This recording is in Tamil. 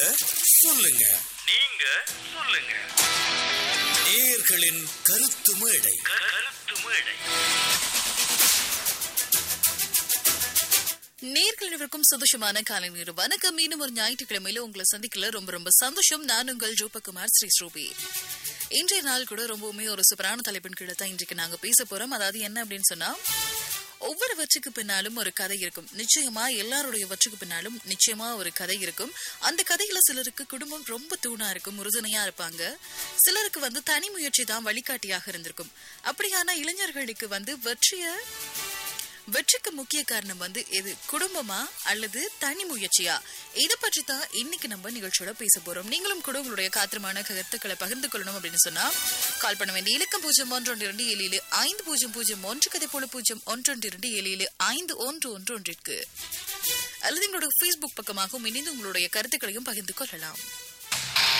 சொல்லுங்க நீங்க சொல்லுங்க நேயர்களின் கருத்து மேடை க- கருத்து மேடை நேர்கள் அனைவருக்கும் சந்தோஷமான காலை நேரு வணக்கம் மீண்டும் ஒரு ஞாயிற்றுக்கிழமையில உங்களை சந்திக்கல ரொம்ப ரொம்ப சந்தோஷம் நான் உங்கள் ஜோபகுமார் ஸ்ரீ ஸ்ரூபி இன்றைய நாள் கூட ரொம்பவுமே ஒரு சூப்பரான தலைப்பின் கீழே தான் இன்றைக்கு நாங்க பேச போறோம் அதாவது என்ன அப்படின்னு சொன்னா ஒவ்வொரு வெற்றிக்கு பின்னாலும் ஒரு கதை இருக்கும் நிச்சயமா எல்லாருடைய வெற்றிக்கு பின்னாலும் நிச்சயமா ஒரு கதை இருக்கும் அந்த கதையில சிலருக்கு குடும்பம் ரொம்ப தூணா இருக்கும் உறுதுணையா இருப்பாங்க சிலருக்கு வந்து தனி முயற்சி தான் வழிகாட்டியாக இருந்திருக்கும் அப்படியான இளைஞர்களுக்கு வந்து வெற்றிய வெற்றிக்கு முக்கிய காரணம் வந்து எது குடும்பமா அல்லது தனி முயற்சியா இதை பற்றி தான் இன்னைக்கு நம்ம நிகழ்ச்சியோட பேச போறோம் நீங்களும் கூட உங்களுடைய காத்திரமான கருத்துக்களை பகிர்ந்து கொள்ளணும் அப்படின்னு சொன்னா கால் பண்ண வேண்டிய இலக்கம் பூஜ்ஜியம் ஒன்று ஒன்று இரண்டு ஏழு ஏழு ஐந்து பூஜ்ஜியம் பூஜ்ஜியம் ஒன்று கதை போல பூஜ்ஜியம் ஒன்று ஒன்று இரண்டு ஏழு ஏழு ஐந்து ஒன்று ஒன்று ஒன்றிற்கு அல்லது எங்களோட ஃபேஸ்புக் பக்கமாகவும் இணைந்து உங்களுடைய கருத்துக்களையும் பகிர்ந்து கொள்ளலாம்